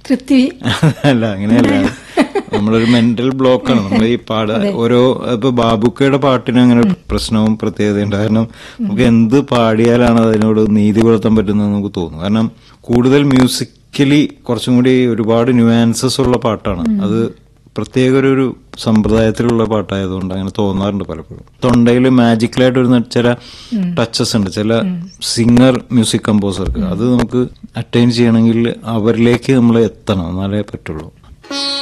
തൃപ്തി അല്ല അങ്ങനെയല്ല നമ്മളൊരു മെന്റൽ ബ്ലോക്കാണ് നമ്മൾ ഈ പാട ഓരോ ഇപ്പൊ ബാബുക്കയുടെ പാട്ടിന് അങ്ങനെ ഒരു പ്രശ്നവും പ്രത്യേകതയുണ്ട് കാരണം നമുക്ക് എന്ത് പാടിയാലാണ് അതിനോട് നീതി പുലർത്താൻ പറ്റുന്നത് നമുക്ക് തോന്നും കാരണം കൂടുതൽ മ്യൂസിക്കലി കുറച്ചും കൂടി ഒരുപാട് ന്യൂആൻസസ് ഉള്ള പാട്ടാണ് അത് പ്രത്യേക ഒരു ഒരു സമ്പ്രദായത്തിലുള്ള പാട്ടായതുകൊണ്ട് അങ്ങനെ തോന്നാറുണ്ട് പലപ്പോഴും തൊണ്ടയിൽ മാജിക്കലായിട്ട് വരുന്ന ചില ടച്ചസ് ഉണ്ട് ചില സിംഗർ മ്യൂസിക് കമ്പോസർക്ക് അത് നമുക്ക് അറ്റൈൻ ചെയ്യണമെങ്കിൽ അവരിലേക്ക് നമ്മൾ എത്തണം എന്നാലേ പറ്റുള്ളൂ